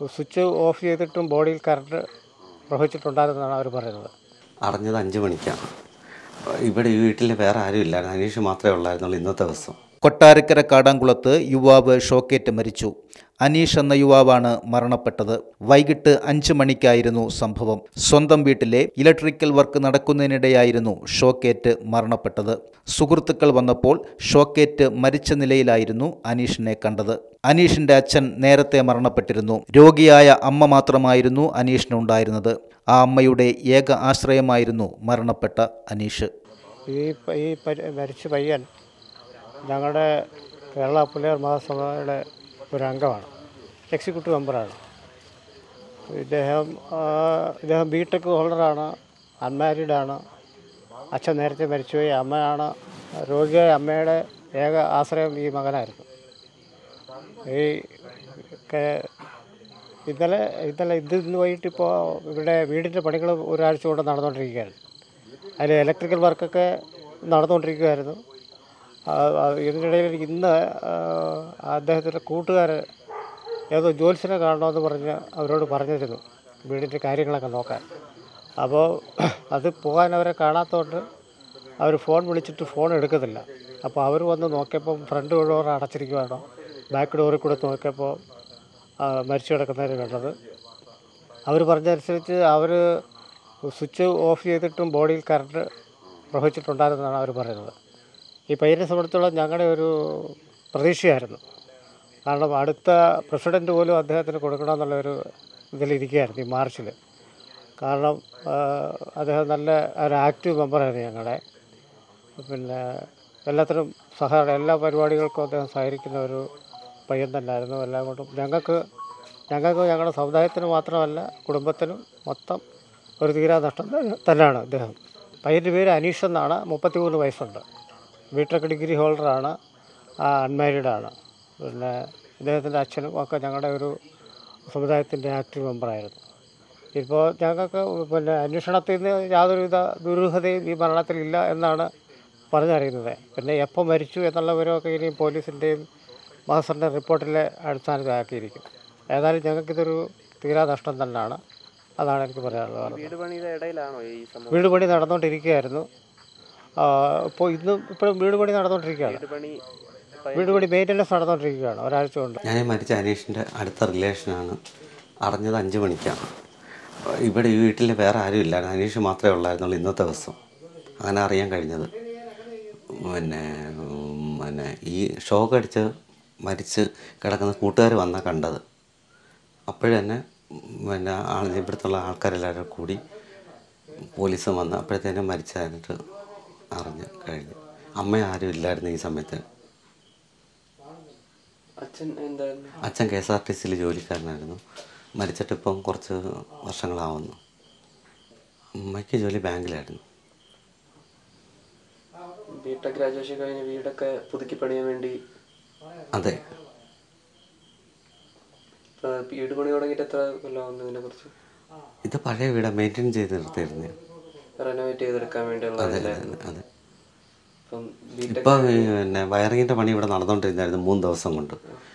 switch off ചെയ്തിട്ടും ബോഡിയിൽ current പ്രവഹിച്ചിട്ടുണ്ടായിരുന്നാണ് അവർ പറയുന്നത് അറിഞ്ഞത് അഞ്ച് മണിക്കാണ് ഇവിടെ ഈ വീട്ടിൽ വേറെ ആരും ഇല്ലായിരുന്നു അനീഷ് മാത്രമേ ഉള്ളായിരുന്നുള്ളൂ ഇന്നത്തെ ദിവസം കൊട്ടാരക്കര കാടാംകുളത്ത് യുവാവ് ഷോക്കേറ്റ് മരിച്ചു അനീഷ് എന്ന യുവാവാണ് മരണപ്പെട്ടത് വൈകിട്ട് അഞ്ച് മണിക്കായിരുന്നു സംഭവം സ്വന്തം വീട്ടിലെ ഇലക്ട്രിക്കൽ വർക്ക് നടക്കുന്നതിനിടെയായിരുന്നു ഷോക്കേറ്റ് മരണപ്പെട്ടത് സുഹൃത്തുക്കൾ വന്നപ്പോൾ ഷോക്കേറ്റ് മരിച്ച നിലയിലായിരുന്നു അനീഷിനെ കണ്ടത് അനീഷിന്റെ അച്ഛൻ നേരത്തെ മരണപ്പെട്ടിരുന്നു രോഗിയായ അമ്മ മാത്രമായിരുന്നു അനീഷിനുണ്ടായിരുന്നത് ആ അമ്മയുടെ ഏക ആശ്രയമായിരുന്നു മരണപ്പെട്ട അനീഷ് ഈ പ- ഈ പരി- മരിച്ച പയ്യൻ ഞങ്ങളുടെ കേരള പുലയർ മഹാസഭയുടെ ഒരു അംഗമാണ് എക്സിക്യൂട്ടീവ് മെമ്പറാണ് ഇദ്ദേഹം ആ, ഇദ്ദേഹം ബി ടെക് ഹോൾഡറാണ് അൺമാരീഡാണ് അച്ഛൻ നേരത്തെ മരിച്ചുപോയി അമ്മയാണ് രോഗിയായ അമ്മയുടെ ഏക ആശ്രയം ഈ മകനായിരുന്നു ഈ കെ- ഇന്നലെ ഇന്നലെ ഇത് ഇന്ന് വൈകിട്ട് ഇപ്പോൾ ഇവിടെ വീടിൻ്റെ പണികൾ ഒരാഴ്ച കൊണ്ട് നടന്നുകൊണ്ടിരിക്കുകയാണ് അതിൽ ഇലക്ട്രിക്കൽ വർക്കൊക്കെ നടന്നുകൊണ്ടിരിക്കുകയായിരുന്നു ആ, ആ, ഇതിനിടയിൽ ഇന്ന് ആ, അദ്ദേഹത്തിൻ്റെ കൂട്ടുകാർ ഏതോ ജോത്സ്യനെ കാണണമെന്ന് പറഞ്ഞ് അവരോട് പറഞ്ഞിരുന്നു വീടിൻ്റെ കാര്യങ്ങളൊക്കെ നോക്കാൻ അപ്പോൾ അത് പോകാൻ അവരെ കാണാത്തതുകൊണ്ട് അവർ ഫോൺ വിളിച്ചിട്ട് ഫോൺ എടുക്കുന്നില്ല അപ്പോൾ അവർ വന്ന് നോക്കിയപ്പോൾ ഫ്രണ്ട് ഡോർ അടച്ചിരിക്കുകയാണോ ബാക്ക് ഡോറിൽ കൂടെ നോക്കിയപ്പോൾ ആ, മരിച്ചു കിടക്കുന്നവരെ കണ്ടത് അവർ പറഞ്ഞതനുസരിച്ച് അവർ സ്വിച്ച് ഓഫ് ചെയ്തിട്ടും ബോഡിയിൽ കറണ്ട് പ്രവഹിച്ചിട്ടുണ്ടായിരുന്നാണ് അവർ പറയുന്നത് ഈ പയ്യനെ സംബന്ധിച്ചോളം ഞങ്ങളുടെ ഒരു പ്രതീക്ഷയായിരുന്നു കാരണം അടുത്ത പ്രസിഡന്റ് പോലും അദ്ദേഹത്തിന് കൊടുക്കണമെന്നുള്ള ഒരു ഇതിലിരിക്കുകയായിരുന്നു ഈ മാർച്ചിൽ കാരണം ആ, അദ്ദേഹം നല്ല ഒരു ആക്റ്റീവ് മെമ്പറായിരുന്നു ഞങ്ങളുടെ പിന്നെ എല്ലാത്തിനും സഹകരണം എല്ലാ പരിപാടികൾക്കും അദ്ദേഹം സഹകരിക്കുന്ന ഒരു പയ്യൻ തന്നെയായിരുന്നു എല്ലാം കൊണ്ടും ഞങ്ങൾക്ക് ഞങ്ങൾക്ക് ഞങ്ങളുടെ സമുദായത്തിന് മാത്രമല്ല കുടുംബത്തിനും മൊത്തം ഒരു തീരാ നഷ്ടം തന്നെ- തന്നെയാണ് അദ്ദേഹം പയ്യൻ്റെ പേര് അനീഷ് എന്നാണ് മുപ്പത്തിമൂന്ന് വയസ്സുണ്ട് ബിടെക് ഡിഗ്രി ഹോൾഡറാണ് അൺമാരീഡാണ് പിന്നെ ഇദ്ദേഹത്തിൻ്റെ അച്ഛനും ഒക്കെ ഞങ്ങളുടെ ഒരു സമുദായത്തിൻ്റെ ആക്റ്റീവ് മെമ്പറായിരുന്നു ഇപ്പോൾ ഞങ്ങൾക്ക് പിന്നെ അന്വേഷണത്തിൽ നിന്ന് യാതൊരുവിധ ദുരൂഹതയും ഈ മരണത്തിലില്ല എന്നാണ് പറഞ്ഞറിയുന്നത് പിന്നെ എപ്പോൾ മരിച്ചു എന്നുള്ള വിവരമൊക്കെ ഇനി പോലീസിൻ്റെയും മാസ്റ്ററിൻ്റെ റിപ്പോർട്ടിലെ അടിസ്ഥാനത്തിലാക്കിയിരിക്കും ഏതായാലും ഞങ്ങൾക്കിതൊരു തീരാ നഷ്ടം തന്നെയാണ് അതാണ് എനിക്ക് പറയാനുള്ളത് വീട് പണിയുടെ ഇടയിലാണോ ഈ സംഭവം വീട് പണി നടന്നുകൊണ്ടിരിക്കുകയായിരുന്നു ഇപ്പോൾ ഇന്നും ഇപ്പോഴും വീട് പണി നടന്നുകൊണ്ടിരിക്കുകയാണ് വീട് പണി വീട് പണി മെയിൻ്റനൻസ് നടന്നുകൊണ്ടിരിക്കുകയാണ് ഒരാഴ്ച കൊണ്ട് ഞാൻ ഈ മരിച്ച അനീഷിൻ്റെ അടുത്ത റിലേഷനാണ് അറിഞ്ഞത് അഞ്ച് മണിക്കാണ് ഇവിടെ ഈ വീട്ടിൽ വേറെ ആരും ഇല്ലായിരുന്നു അനീഷ് മാത്രമേ ഉള്ളായിരുന്നുള്ളൂ ഇന്നത്തെ ദിവസം അങ്ങനെ അറിയാൻ കഴിഞ്ഞത് പിന്നെ ഉം, പിന്നെ ഈ ഷോക്ക് അടിച്ച് മരിച്ച് കിടക്കുന്ന കൂട്ടുകാർ വന്നാ കണ്ടത് അപ്പോഴ് തന്നെ പിന്നെ ആൾ ഇവിടുത്തുള്ള ആൾക്കാരെല്ലാവരും കൂടി പോലീസും വന്ന് അപ്പോഴത്തേനും മരിച്ചതായിട്ട് അറിഞ്ഞ് കഴിഞ്ഞു അമ്മ ആരും ഇല്ലായിരുന്നു ഈ സമയത്ത് അച്ഛൻ എന്തായിരുന്നു അച്ഛൻ കെ എസ് ആർ ടി സിയിൽ ജോലിക്കാരനായിരുന്നു മരിച്ചിട്ട് ഇപ്പം കുറച്ച് വർഷങ്ങളാവുന്നു അമ്മയ്ക്ക് ജോലി ബാങ്കിലായിരുന്നു ബിടെക് ഗ്രാജുവേഷൻ കഴിഞ്ഞ് വീടൊക്കെ പുതുക്കി പണിയാൻ വേണ്ടി അതെ ഇപ്പൊ വീട് പണി തുടങ്ങിയിട്ട് എത്ര കൊല്ലമാവുന്നു ഇതിനെ കുറിച്ച് ഇത് പഴയ വീടാ മെയിൻറ്റെയിൻ ചെയ്ത് നിർത്തിയിരുന്നു റെനോവേറ്റ് ചെയ്തെടുക്കാൻ വേണ്ടിയുള്ള അതെ ഇതിലായിരുന്നു അതെ അപ്പം ബിടെക് ഇപ്പം ഈ പിന്നെ വയറിങ്ങിൻ്റെ പണി ഇവിടെ നടന്നുകൊണ്ടിരുന്നായിരുന്നു മൂന്ന് ദിവസം കൊണ്ട്